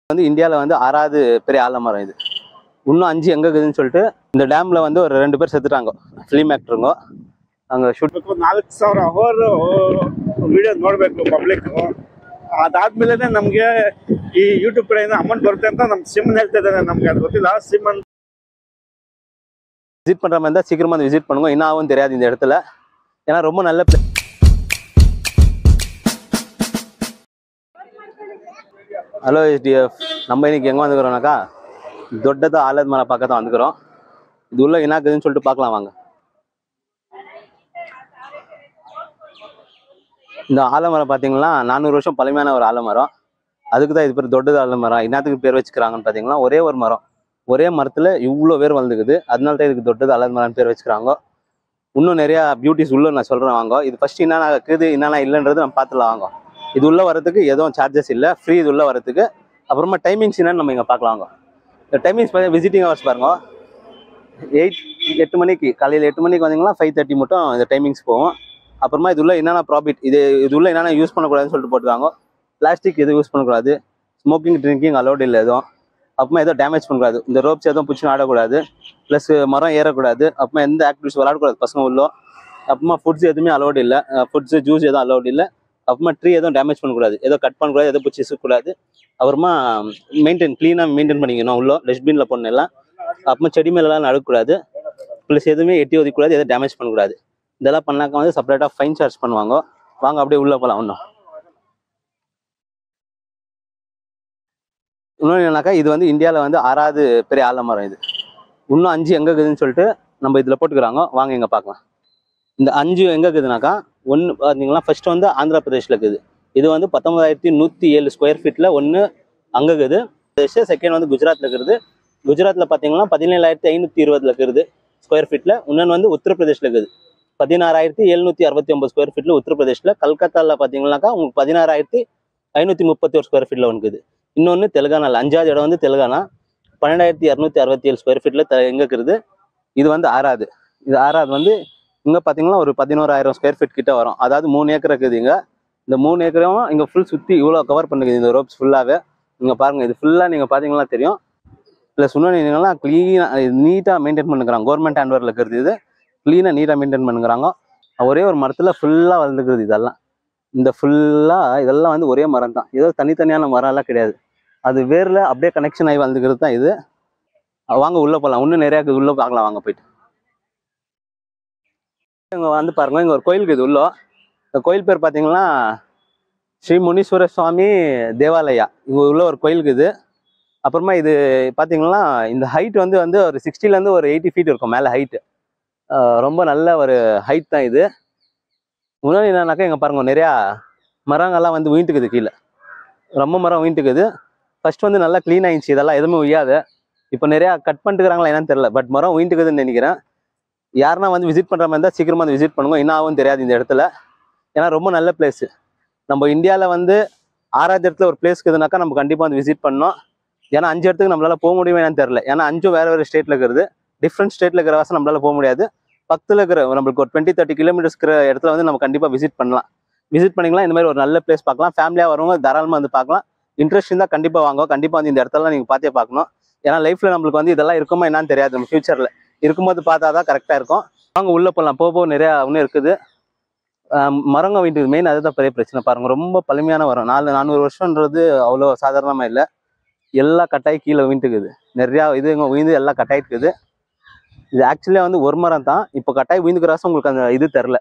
வந்து இந்தியாவில் வந்து ஆறாவது பெரிய ஆலமரம் இது இன்னும் அஞ்சு எங்கே இருக்குதுன்னு சொல்லிட்டு இந்த டேமில் வந்து ஒரு ரெண்டு பேர் செத்துட்டாங்க ஃபிலிம் ஆக்டருங்க அங்கே ஷூட் ಬೇಕು ನಾಲ್ಕು ಸಾವಿರ ಅವರ್ ವಿಡಿಯೋ ನೋಡಬೇಕು ಪಬ್ಲಿಕ್ ಅದಾದ್ಮೇಲೆ ನಮಗೆ ಈ ಯೂಟ್ಯೂಬ್ ಕಡೆಯಿಂದ ಅಮೌಂಟ್ ಬರುತ್ತೆ ಅಂತ ನಮ್ಮ ಸಿಮ್ ಹೇಳ್ತಾ ಇದ್ದಾರೆ ನಮ್ಗೆ ಅದು ಗೊತ್ತಿಲ್ಲ ಸಿಮ್ ಅಂತ விசிட் பண்ணுற மாதிரி இருந்தால் சீக்கிரமாக வந்து விசிட் பண்ணுங்க என்ன ஆகும் தெரியாது இந்த இடத்துல ஏன்னா ரொம்ப நல்ல place. ஹலோ எஸ்டிஎஃப் நம்ம இன்னைக்கு எங்கே வந்துக்கிறோம்னாக்கா ದೊಡ್ಡದ ಆಲದ ಮರ ಪಕ್ಕ தான் வந்துக்கிறோம் இது உள்ள என்ன இருக்குதுன்னு சொல்லிட்டு பார்க்கலாம் வாங்க இந்த ஆலமரம் பார்த்தீங்கன்னா நானூறு வருஷம் பழமையான ஒரு ஆலமரம் அதுக்கு தான் இது பேர் தொட்டது ஆலமரம் என்னத்துக்கு பேர் வச்சுக்கிறாங்கன்னு பார்த்தீங்கன்னா ஒரே ஒரு மரம் ஒரே மரத்தில் இவ்வளோ பேர் வளர்ந்துக்குது அதனால தான் இதுக்கு தொட்டது ஆலமரம் பேர் வச்சுக்கிறாங்க இன்னும் நிறையா பியூட்டிஸ் உள்ள நான் சொல்கிறேன் வாங்க இது ஃபர்ஸ்ட் என்னென்ன இருக்குது என்னென்ன இல்லைன்றது நம்ம பார்த்துலாம் வாங்க இது உள்ள வரதுக்கு எதுவும் சார்ஜஸ் இல்லை ஃப்ரீ இது உள்ள வரதுக்கு அப்புறமா டைமிங்ஸ் என்னன்னு நம்ம இங்கே பார்க்கலாம் வாங்க இந்த டைமிங்ஸ் பார்த்தீங்கன்னா விசிட்டிங் ஹவர்ஸ் பாருங்க எயிட் எட்டு மணிக்கு காலையில் எட்டு மணிக்கு வந்தீங்கன்னா ஃபைவ் தேர்ட்டி மட்டும் இந்த டைமிங்ஸ் போகும் அப்புறமா இது உள்ள என்னென்ன ப்ராஃபிட் இது இது உள்ள என்னென்ன யூஸ் பண்ணக்கூடாதுன்னு சொல்லிட்டு போட்டுருக்காங்க பிளாஸ்டிக் எதுவும் யூஸ் பண்ணக்கூடாது ஸ்மோக்கிங் ட்ரிங்கிங் அலோடு இல்லை எதுவும் அப்புறமா எதுவும் டேமேஜ் பண்ணக்கூடாது இந்த ரோப்ஸ் எதுவும் பிடிச்சி ஆடக்கூடாது ப்ளஸ் மரம் ஏறக்கூடாது அப்புறமா எந்த ஆக்டிவிட்டிஸ் விளாடக்கூடாது பசங்க உள்ள அப்புறமா ஃபுட்ஸ் எதுவுமே அலோடு இல்லை ஃபுட்ஸ் ஜூஸ் எதுவும் அலோடு இல்லை அப்புறமா ட்ரீ எதுவும் டேமேஜ் பண்ணக்கூடாது எதோ கட் பண்ணக்கூடாது எதோ பிடிச்சி கூடாது அப்புறமா மெயின்டைன் க்ளீனாக மெயின்டைன் பண்ணிக்கணும் உள்ள டஸ்ட்பினில் போடணும் எல்லாம் அப்புறமா செடி மேலெல்லாம் நடக்கக்கூடாது ப்ளஸ் எதுவுமே எட்டி ஒதுக்கக்கூடாது எதுவும் டேமேஜ் பண்ணக்கூடாது இதெல்லாம் பண்ணாக்க வந்து செப்பரேட்டாக ஃபைன் சார்ஜ் பண்ணுவாங்க வாங்க அப்படியே உள்ளே போகலாம் இன்னும் இன்னொன்று என்னன்னாக்கா இது வந்து இந்தியாவில் வந்து ஆறாவது பெரிய ஆலமரம் இது இன்னும் அஞ்சு எங்கே இருக்குதுன்னு சொல்லிட்டு நம்ம இதில் போட்டுக்கிறாங்க வாங்க இங்கே பார்க்கலாம் இந்த அஞ்சு எங்கே இருக்குதுனாக்கா ஒன்று பார்த்தீங்கன்னா ஃபர்ஸ்ட் வந்து ஆந்திர பிரதேஷில் இருக்குது இது வந்து பத்தொன்பதாயிரத்தி நூற்றி ஏழு ஸ்கொயர் ஃபீட்டில் ஒன்று அங்கே இருக்குது செகண்ட் வந்து குஜராத்தில் இருக்கிறது குஜராத்தில் பார்த்தீங்கன்னா பதினேழாயிரத்தி ஐநூற்றி இருபதுல இருக்குது ஸ்கொயர் ஃபீட்டில் இன்னொன்று வந்து உத்தரப்பிரதேஷில் இருக்குது பதினாறாயிரத்தி எழுநூற்றி அறுபத்தி ஒன்பது ஸ்கொயர் ஃபீட்டில் உத்தரப்பிரதேஷில் கல்கத்தாவில் பார்த்தீங்கன்னாக்கா உங்களுக்கு பதினாறாயிரத்தி ஐநூற்றி முப்பத்தி ஒரு ஸ்கொயர் ஃபீட்டில் இருக்குது இன்னொன்று தெலுங்கானாவில் அஞ்சாவது இடம் வந்து தெலுங்கானா பன்னெண்டாயிரத்தி இரநூத்தி அறுபத்தி ஏழு ஸ்கொயர் ஃபீட்டில் எங்கே இருக்குது இது வந்து ஆறாவது இது ஆறாவது வந்து இங்கே பார்த்தீங்கன்னா ஒரு பதினோராயிரம் ஸ்கொயர் ஃபீட் கிட்ட வரும் அதாவது மூணு ஏக்கர் இருக்குது இங்கே இந்த மூணு ஏக்கரும் இங்கே ஃபுல் சுற்றி இவ்வளோ கவர் பண்ணுது இந்த ரோப்ஸ் ஃபுல்லாகவே இங்கே பாருங்கள் இது ஃபுல்லாக நீங்கள் பார்த்தீங்கன்னா தெரியும் ப்ளஸ் இன்னொன்று என்னன்னா க்ளீனாக நீட்டாக மெயின்டைன் பண்ணுறாங்க கவர்மெண்ட் ஹேண்ட்வரில் இருக்கிறது இது க்ளீனாக நீட்டாக மெயின்டைன் பண்ணுறாங்க ஒரே ஒரு மரத்தில் ஃபுல்லாக வளர்ந்துக்கிறது இதெல்லாம் இந்த ஃபுல்லாக இதெல்லாம் வந்து ஒரே மரம் தான் ஏதோ தனித்தனியான மரம்லாம் கிடையாது அது வேரில் அப்படியே கனெக்ஷன் ஆகி வந்துக்கிறது தான் இது அஹ் வாங்க உள்ளே போகலாம் இன்னும் நிறையா இருக்குது உள்ளே பார்க்கலாம் வாங்க போயிட்டு இங்கே வந்து பாருங்க இங்கே ஒரு கோயில் இருக்குது உள்ள இந்த கோயில் பேர் பார்த்தீங்கன்னா ஸ்ரீ முனீஸ்வர சுவாமி தேவாலயா இங்கே உள்ள ஒரு கோயில் இருக்குது அப்புறமா இது பார்த்தீங்கன்னா இந்த ஹைட் வந்து வந்து ஒரு 60 ல இருந்து ஒரு எயிட்டி ஃபீட் இருக்கும் மேலே ஹைட்டு ரொம்ப நல்ல ஒரு ஹைட் தான் இது இன்னொன்று என்னன்னாக்கா இங்கே பாருங்க நிறையா மரங்கள்லாம் வந்து உயிர்த்துக்குது கீழே ரொம்ப மரம் உயிர்த்துக்குது ஃபர்ஸ்ட் வந்து நல்லா க்ளீன் ஆயிடுச்சு இதெல்லாம் எதுவுமே உய்யாது இப்போ நிறையா கட் பண்ணிட்டுக்கிறாங்களா என்னன்னு தெரியல பட் மரம் உயிர்த்துக்குதுன்னு நினைக்கிறேன் யாருன்னா வந்து விசிட் பண்ணுற மாதிரி இருந்தால் சீக்கிரமாக வந்து விசிட் பண்ணுங்க என்ன ஆகும் தெரியாது இந்த இடத்துல ஏன்னா ரொம்ப நல்ல பிளேஸ் நம்ம இந்தியாவில் வந்து ஆறாவது இடத்துல ஒரு பிளேஸ் இருக்குதுனாக்கா நம்ம கண்டிப்பாக வந்து விசிட் பண்ணோம் ஏன்னா அஞ்சு இடத்துக்கு நம்மளால போக முடியுமா என்னன்னு தெரியல ஏன்னா அஞ்சும் வேற வேறு ஸ்டேட்டில் இருக்கிறது டிஃப்ரெண்ட் ஸ்டேட்டில் இருக்கிற வாசம் நம்மளால போக முடியாது பக்கத்தில் இருக்கிற நம்மளுக்கு ஒரு டுவெண்ட்டி தேர்ட்டி கிலோமீட்டர்ஸ் இருக்கிற இடத்துல வந்து நம்ம கண்டிப்பாக விசிட் பண்ணலாம் விசிட் பண்ணிக்கலாம் இந்த மாதிரி ஒரு நல்ல பிளேஸ் பார்க்கலாம் ஃபேமிலியாக வரவங்க தாராளமாக வந்து பார்க்கலாம் இன்ட்ரெஸ்ட் இருந்தால் கண்டிப்பாக வாங்க கண்டிப்பாக வந்து இந்த இடத்துல நீங்கள் பார்த்தே பார்க்கணும் ஏன்னா லைஃப்பில் நம்மளுக்கு வந்து இதெல்லாம் இருக்குமா என்னன்னு தெரியாது நம்ம ஃபியூச்சரில் இருக்கும்போது பார்த்தா தான் கரெக்டாக இருக்கும் வாங்க உள்ளே போகலாம் போக போக நிறையா இன்னும் இருக்குது ஆஹ் மரங்க வீட்டுக்கு மெயின் அதுதான் பெரிய பிரச்சனை பாருங்க ரொம்ப பழமையான மரம் நாலு நானூறு வருஷம்ன்றது அவ்வளோ சாதாரணமாக இல்லை எல்லாம் கட்டாயி கீழே வீட்டுக்குது நிறையா இது இங்கே உயிந்து எல்லாம் கட்டாயிட்டுக்குது இது ஆக்சுவலியாக வந்து ஒரு மரம் தான் இப்போ கட்டாய் உயிந்துக்கிறாசம் உங்களுக்கு அந்த இது தெரில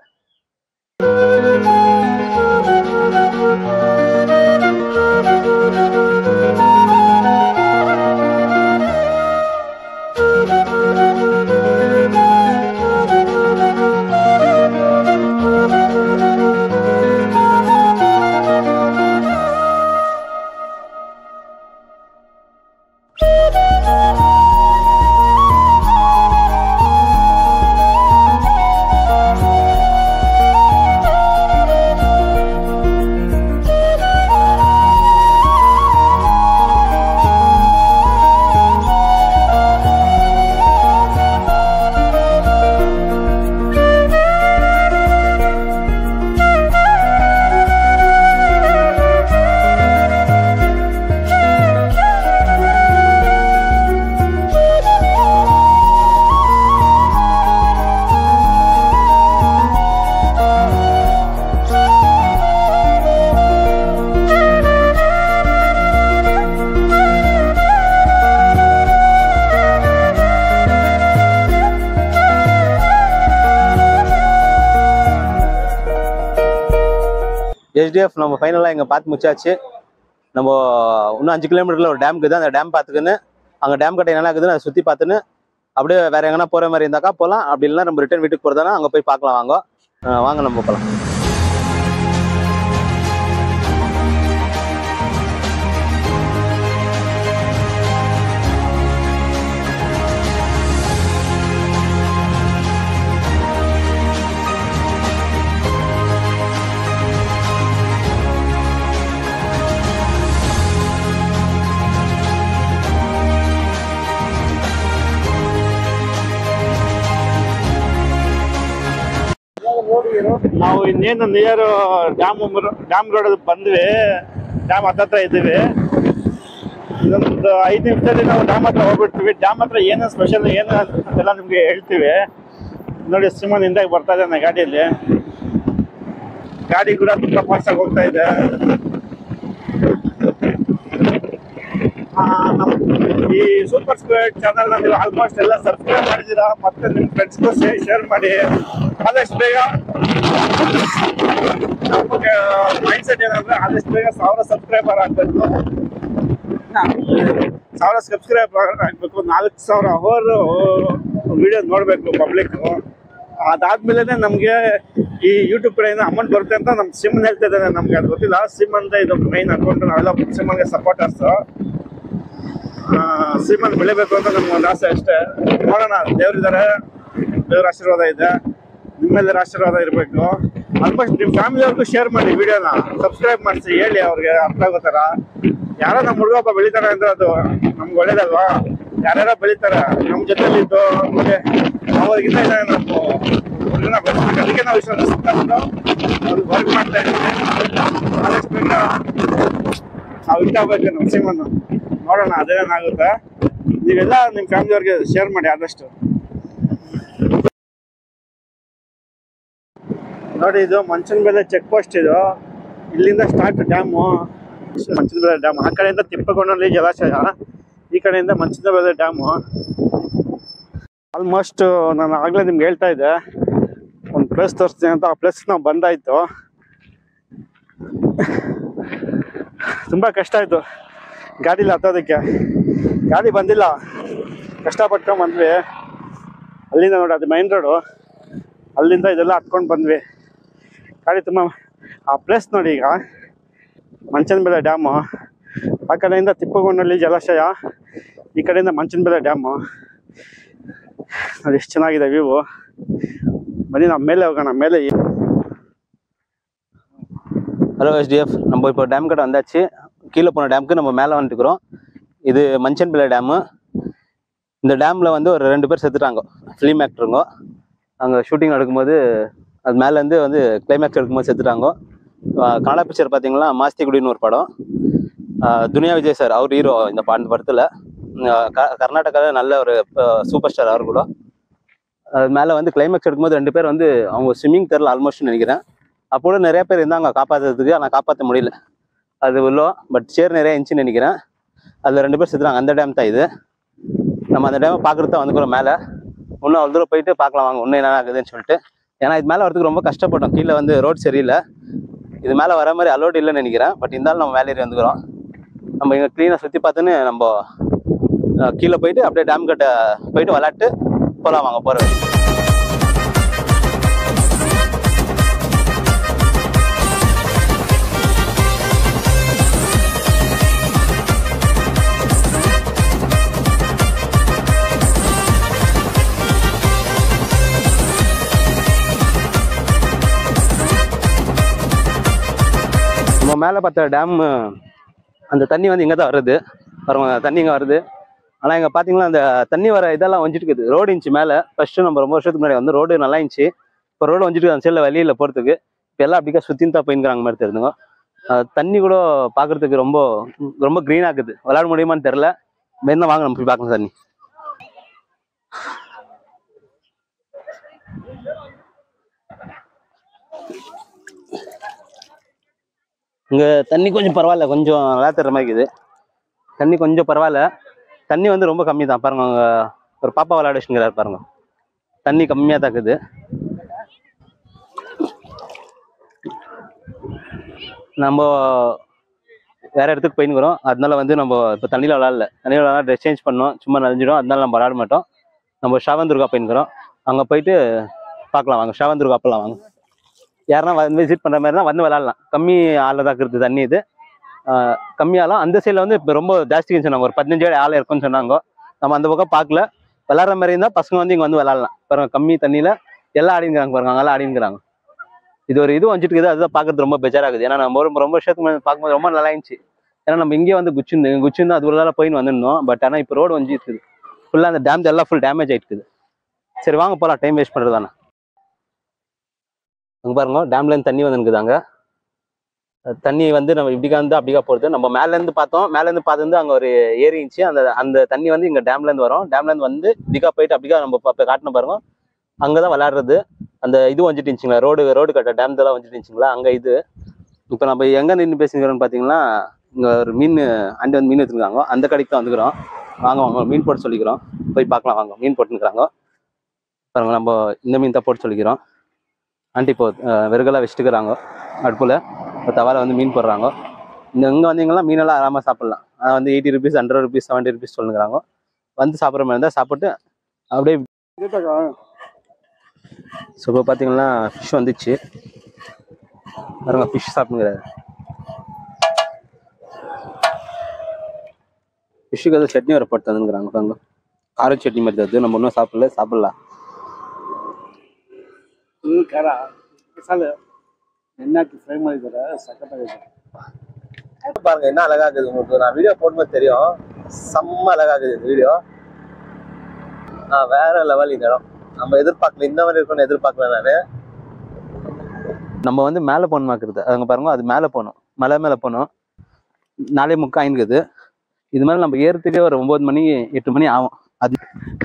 Thank எஸ்டிஎஃப் நம்ம ஃபைனலாக இங்கே பார்த்து முடிச்சாச்சு நம்ம இன்னும் அஞ்சு கிலோமீட்டரில் ஒரு டேம் இருக்குது அந்த டேம் பார்த்துக்கின்னு அங்கே டேம் கட்டை என்ன இருக்குதுன்னு அதை சுற்றி பார்த்துன்னு அப்படியே வேற எங்கன்னா போகிற மாதிரி இருந்தாக்கா போகலாம் அப்படி இல்லைன்னா நம்ம ரிட்டர்ன் வீட்டுக்கு போகிறதானா அங்கே போய் பார்க்கலாம் வாங்க அஹ் வாங்க நம்ம போகலாம் ನಾವು ಇನ್ನೇನು ನಿಯರ್ ಡ್ಯಾಮ್ ಡ್ಯಾಮ್ ರೋಡ್ ಬಂದ್ವಿ ಡ್ಯಾಮ್ ಹತ್ತತ್ರ ಇದ್ದೀವಿ ಇನ್ನೊಂದು ಐದು ನಿಮಿಷದಲ್ಲಿ ನಾವು ಡ್ಯಾಮ್ ಹತ್ರ ಹೋಗ್ಬಿಡ್ತೀವಿ ಡ್ಯಾಮ್ ಹತ್ರ ಏನೇನು ಸ್ಪೆಷಲ್ ಏನು ಅಂತೆಲ್ಲ ನಿಮ್ಗೆ ಹೇಳ್ತೀವಿ ನೋಡಿ ಸಿಮನ್ ಹಿಂದಾಗಿ ಬರ್ತಾ ಇದ್ದಾನೆ ಗಾಡಿಯಲ್ಲಿ ಗಾಡಿ ಕೂಡ ತುಂಬಾ ಫಾಸ್ಟ್ ಆಗಿ ಹೋಗ್ತಾ ಇದೆ ಆ, ನಮ್- ಈ ಸೂಪರ್ ಸ್ಕ್ವೇರ್ ಚಾನಲ್ ನೀವು ಆಲ್ಮೋಸ್ಟ್ ಎಲ್ಲ ಸಬ್ಸ್ಕ್ರೈಬ್ ಮಾಡಿದ್ದೀರಾ ಮತ್ತೆ ನಿಮ್ಮ ಫ್ರೆಂಡ್ಸ್ಗೂ ಶೇರ್ ಮಾಡಿ ಆದಷ್ಟು ಬೇಗ ನಮಗೆ ಮೈಂಡ್ ಸೆಟ್ ಏನಂದ್ರೆ ಆದಷ್ಟು ಬೇಗ ಸಾವಿರ ಸಬ್ಸ್ಕ್ರೈಬರ್ ಆಗ್ಬೇಕು ಸಾವಿರ ಸಬ್ಸ್ಕ್ರೈಬರ್ ಆಗ್ಬೇಕು ನಾಲ್ಕು ಸಾವಿರ ಅವರ್ ವಿಡಿಯೋ ನೋಡ್ಬೇಕು ಪಬ್ಲಿಕ್ ಅದಾದ್ಮೇಲೆ ನಮ್ಗೆ ಈ ಯೂಟ್ಯೂಬ್ ಕಡೆಯಿಂದ ಅಮೌಂಟ್ ಬರುತ್ತೆ ಅಂತ ನಮ್ ಸಿಮ್ ಹೇಳ್ತಾ ಇದ್ದಾರೆ ನಮ್ಗೆ ಅದು ಗೊತ್ತಿಲ್ಲ ಸಿಮ್ ಅಂತ ಇದು ಮೈನ್ ಅಕೌಂಟ್ ನಾವೆಲ್ಲ ಸಿಮ್ಗೆ ಸಪೋರ್ಟರ್ಸ್ ಸಿಮನ್ ಬೆಳಿಬೇಕು ಅಂತ ನಮ್ಗೆ ಒಂದು ಆಸೆ ಅಷ್ಟೇ ನೋಡೋಣ ದೇವ್ರಿದ್ದಾರೆ ದೇವ್ರ ಆಶೀರ್ವಾದ ಇದೆ ನಿಮ್ಮೆಲ್ಲರ ಆಶೀರ್ವಾದ ಇರಬೇಕು ಆಲ್ಮೋಸ್ಟ್ ನಿಮ್ಮ ಫ್ಯಾಮಿಲಿಯವ್ರಿಗೂ ಶೇರ್ ಮಾಡಿ ವಿಡಿಯೋನ ಸಬ್ಸ್ಕ್ರೈಬ್ ಮಾಡಿಸಿ ಹೇಳಿ ಅವ್ರಿಗೆ ಅರ್ಥ ಆಗೋ ಥರ ಯಾರೋ ನಮ್ಮ ಹುಡುಗಪ್ಪ ಬೆಳಿತಾರೆ ಅಂದ್ರೆ ಅದು ನಮ್ಗೆ ಒಳ್ಳೇದಲ್ವಾ ಯಾರ್ಯಾರೋ ಬೆಳಿತಾರೆ ನಮ್ಮ ಜೊತೆಲಿ ಇದ್ದು ಮತ್ತೆ ಅವ್ರಿಗಿಂತ ಇನ್ನ ನಮ್ಮ ಹುಡುಗನ ಬೆಳೆಸ್ಬೇಕು ಅದಕ್ಕೆ ನಾವು ಇಷ್ಟೊಂದು ಸುತ್ತಮುತ್ತ ಅವ್ರಿಗೆ ವರ್ಕ್ ಮಾಡ್ತಾ ಇದ್ದೀವಿ ಆದಷ್ಟು ಬೇಗ ನಾವು ಇಟ್ಟಾಗಬೇಕು ನಮ್ಮ ಸಿಮನ್ನು ನೋಡೋಣ ಅದೇನಾಗುತ್ತೆ ನೀವೆಲ್ಲ ನಿಮ್ಮ ಫ್ಯಾಮಿಲಿಯವ್ರಿಗೆ ಶೇರ್ ಮಾಡಿ ಆದಷ್ಟು ನೋಡಿ ಇದು ಮಂಚನ ಬೆಲೆ ಚೆಕ್ ಪೋಸ್ಟ್ ಇದು ಇಲ್ಲಿಂದ ಸ್ಟಾರ್ಟ್ ಡ್ಯಾಮು ಮಂಚನ ಬೆಲೆ ಡ್ಯಾಮ್ ಆ ಕಡೆಯಿಂದ ತಿಪ್ಪಗೊಂಡಲ್ಲಿ ಜಲಾಶಯ ಈ ಕಡೆಯಿಂದ ಮಂಚನ ಬೆಲೆ ಡ್ಯಾಮು ಆಲ್ಮೋಸ್ಟ್ ನಾನು ಆಗಲೇ ನಿಮ್ಗೆ ಹೇಳ್ತಾ ಇದ್ದೆ ಒಂದು ಪ್ಲೇಸ್ ತೋರಿಸ್ತೀನಿ ಅಂತ ಆ ಪ್ಲೇಸ್ ನಾವು ಬಂದಾಯ್ತು ತುಂಬಾ ಕಷ್ಟ ಆಯ್ತು ಗಾಡಿಲಿ ಹತ್ತೋದಕ್ಕೆ ಗಾಡಿ ಬಂದಿಲ್ಲ ಕಷ್ಟಪಟ್ಕೊಂಡ್ ಬಂದ್ವಿ ಅಲ್ಲಿಂದ ನೋಡಿ ಅದು ಮೈನ್ ರೋಡು ಅಲ್ಲಿಂದ ಇದೆಲ್ಲ ಹತ್ಕೊಂಡು ಬಂದ್ವಿ ಗಾಡಿ ತುಂಬ ಆ ಪ್ಲೇಸ್ ನೋಡಿ ಈಗ ಮಂಚನಬೆಲೆ ಡ್ಯಾಮು ಆ ಕಡೆಯಿಂದ ತಿಪ್ಪಗೊಂಡಳ್ಳಿ ಜಲಾಶಯ ಈ ಕಡೆಯಿಂದ ಮಂಚನಬೆಲೆ ಡ್ಯಾಮು ನೋಡಿ ಎಷ್ಟು ಚೆನ್ನಾಗಿದೆ ವ್ಯೂ ಬನ್ನಿ ನಾವು ಮೇಲೆ ಹೋಗೋಣ ಮೇಲೆ ஹலோ எஸ்டிஎஃப் நம்ம இப்போ டேம் கிட்ட வந்தாச்சு கீழே போன டேமுக்கு நம்ம மேலே வந்துட்டுக்கிறோம் இது மஞ்சன்பிள்ளை டேமு இந்த டேமில் வந்து ஒரு ரெண்டு பேர் செத்துட்டாங்க ஃபிலிம் ஆக்டருங்க அங்கே ஷூட்டிங் நடக்கும்போது அது மேலேருந்து வந்து கிளைமேக்ஸ் எடுக்கும்போது செத்துட்டாங்க ஆஹ் கன்னடா பிக்சர் பார்த்தீங்கன்னா மாஸ்திகுடின்னு ஒரு படம் ஆஹ் துனியா விஜய் சார் அவர் ஹீரோ இந்த பா- இந்த படத்தில் கர்நாடகாவில் நல்ல ஒரு சூப்பர் ஸ்டார் அவர் கூட அது மேலே வந்து கிளைமேக்ஸ் எடுக்கும்போது ரெண்டு பேர் வந்து அவங்க ஸ்விம்மிங் தெரில ஆல்மோஸ்ட் நினைக்கிறேன் அப்போ கூட நிறைய பேர் இருந்தாங்க காப்பாற்றுறதுக்கு ஆனால் காப்பாற்ற முடியல அது உள்ளோ பட் சேர் நிறைய இருந்துச்சுன்னு நினைக்கிறேன் அதில் ரெண்டு பேர் செத்துறாங்க அந்த டேம் தான் இது நம்ம அந்த டேமை பார்க்குறது தான் வந்துக்கிறோம் மேலே இன்னும் அவ்வளோ தூரம் போயிட்டு பார்க்கலாம் வாங்க இன்னும் என்ன ஆகுதுன்னு சொல்லிட்டு ஏன்னா இது மேலே வரதுக்கு ரொம்ப கஷ்டப்பட்டோம் கீழே வந்து ரோட் சரியில்லை இது மேலே வர மாதிரி அலோடு இல்லைன்னு நினைக்கிறேன் பட் இருந்தாலும் நம்ம மேலே ஏறி வந்துக்கிறோம் நம்ம இங்கே க்ளீனாக சுற்றி பார்த்துன்னு நம்ம அஹ், கீழே போயிட்டு அப்படியே டேம் கிட்ட போயிட்டு விளாட்டு போகலாம் வாங்க போகிற நம்ம மேலே பார்த்த டேம் அந்த தண்ணி வந்து இங்கே தான் வருது பாருங்க தண்ணி இங்கே வருது ஆனால் இங்கே பார்த்தீங்கன்னா அந்த தண்ணி வர இதெல்லாம் வந்துட்டு இருக்குது ரோடு இருந்துச்சு மேலே ஃபஸ்ட்டு நம்ம ரொம்ப வருஷத்துக்கு முன்னாடி வந்து ரோடு நல்லா இருந்துச்சு இப்போ ரோடு வந்துட்டு அந்த சைடில் வெளியில் போகிறதுக்கு இப்போ எல்லாம் அப்படிக்கா சுற்றின்னு தான் போயின்னுக்குறாங்க மாதிரி தெரிஞ்சுங்க அஹ் தண்ணி கூட பார்க்கறதுக்கு ரொம்ப ரொம்ப க்ரீனாக இருக்குது விளையாட முடியுமான்னு தெரில மெயினாக வாங்க நம்ம போய் பார்க்கலாம் தண்ணி இங்கே தண்ணி கொஞ்சம் பரவாயில்ல கொஞ்சம் நல்லா தர்ற மாதிரி இருக்குது தண்ணி கொஞ்சம் பரவாயில்ல தண்ணி வந்து ரொம்ப கம்மி தான் பாருங்க அங்க ஒரு பாப்பா விளையாடுச்சுங்கிறாரு பாருங்க தண்ணி கம்மியாக தான் இருக்குது நம்ம வேற இடத்துக்கு போயின்னுக்குறோம் அதனால வந்து நம்ம இப்போ தண்ணியில் விளாடல தண்ணியில் விளாட ட்ரெஸ் சேஞ்ச் பண்ணோம் சும்மா நனைஞ்சிடும் அதனால நம்ம விளாட மாட்டோம் நம்ம ஷாவந்துர்கா போயின்னுக்குறோம் அங்கே போயிட்டு பார்க்கலாம் வாங்க ஷாவந்துர்கா போகலாம் வாங்க யாருன்னா வந்து விசிட் பண்ணுற மாதிரி தான் வந்து விளாட்லாம் கம்மி ஆளில் தான் இருக்குது தண்ணி இது ஆஹ் கம்மியாலாம் அந்த சைடில் வந்து இப்போ ரொம்ப ஜாஸ்தின்னு சொன்னாங்க ஒரு பதினஞ்சு அடி ஆள் இருக்கும்னு சொன்னாங்க நம்ம அந்த பக்கம் பார்க்கல விளாட்ற மாதிரி இருந்தால் பசங்க வந்து இங்கே வந்து விளாட்லாம் பாருங்க கம்மி தண்ணியில் எல்லாம் ஆடிங்கிறாங்க பாருங்க அங்கெல்லாம் ஆடிங்கிறாங்க இது ஒரு இது வந்துட்டு இருக்குது அதுதான் பார்க்கறது ரொம்ப பெஜாராகுது ஏன்னா நம்ம ரொம்ப ரொம்ப வருஷத்துக்கு முன்னாடி பார்க்கும்போது ரொம்ப நல்லா இருந்துச்சு ஏன்னா நம்ம இங்கே வந்து குச்சிருந்து குச்சிருந்து அது ஒரு போயின்னு வந்துருந்தோம் பட் ஆனால் இப்போ ரோடு வந்து இருக்குது ஃபுல்லாக அந்த டேம் எல்லாம் ஃபுல் டேமேஜ் ஆயிட்டு இருக்குது சரி வாங்க போகலாம் டைம் வேஸ்ட் பண்ணுறது தானே அங்கே பாருங்க டேம்லேருந்து தண்ணி வந்துருக்குது அங்கே அது தண்ணி வந்து நம்ம இப்படிக்கா வந்து அப்படிக்கா போகிறது நம்ம மேலேருந்து பார்த்தோம் மேலேருந்து பார்த்து அங்கே ஒரு ஏரி இருந்துச்சு அந்த அந்த தண்ணி வந்து இங்கே டேம்லேருந்து வரும் டேம்லேருந்து வந்து இப்படிக்கா போயிட்டு அப்படிக்கா நம்ம இப்போ காட்டின பாருங்க அங்கே தான் விளாட்றது அந்த இது வந்துட்டு இருந்துச்சுங்களா ரோடு ரோடு கட்ட டேம் இதெல்லாம் வந்துட்டு இருந்துச்சுங்களா அங்கே இது இப்போ நம்ம எங்கே நின்று பேசிக்கிறோம்னு பார்த்தீங்கன்னா இங்கே ஒரு மீன் அண்டி வந்து மீன் எடுத்துருக்காங்க அந்த கடைக்கு தான் வந்துக்கிறோம் வாங்க வாங்க மீன் போட்டு சொல்லிக்கிறோம் போய் பார்க்கலாம் வாங்க மீன் போட்டுருக்குறாங்க பாருங்க நம்ம இந்த மீன் தான் போட்டு சொல்லிக்கிறோம் ஆண்டி இப்போ அஹ், விறகெல்லாம் வச்சுட்டுக்கிறாங்க அடுப்பில் இப்போ தவால வந்து மீன் போடுறாங்க இந்த இங்கே வந்தீங்கன்னா மீனெல்லாம் ஆராமமாக சாப்பிட்லாம் அது வந்து eighty rupees hundred rupees seventy rupees சொல்லுங்கிறாங்க வந்து சாப்பிட்ற மாதிரி இருந்தால் சாப்பிட்டு அப்படியே ஸோ இப்போ பார்த்தீங்கன்னா ஃபிஷ் வந்துச்சு பாருங்க ஃபிஷ் சாப்பிடுங்கிறாரு ஃபிஷ்ஷுக்கு ஏதோ சட்னி வர போட்டு தந்துங்கிறாங்க பாருங்க கார சட்னி மாதிரி தருது நம்ம இன்னும் சாப்பிடல சாப்பிடலாம் ಫುಲ್ ಖಾರ ಮಸಾಲೆ ಎಣ್ಣೆ ಹಾಕಿ ಫ್ರೈ ಮಾಡಿದ್ದಾರೆ ಸಖತ್ತಾಗಿದೆ பாருங்க என்ன அழகா இருக்குது உங்களுக்கு நான் வீடியோ போடும்போது தெரியும் செம்ம அழகா இருக்குது இந்த வீடியோ ஆ வேற லெவல் இந்த இடம் நம்ம எதிர்பார்க்கல இந்த மாதிரி இருக்கும்னு எதிர்பார்க்கல நானு நம்ம வந்து மேலே போகணுமாக்குறது அங்க பாருங்க அது மேலே போகணும் மலை மேலே போகணும் நாலே முக்கா ஆயினுக்குது இது மாதிரி நம்ம ஏறத்துக்கே ஒரு ஒன்பது மணி எட்டு மணி ஆகும் அது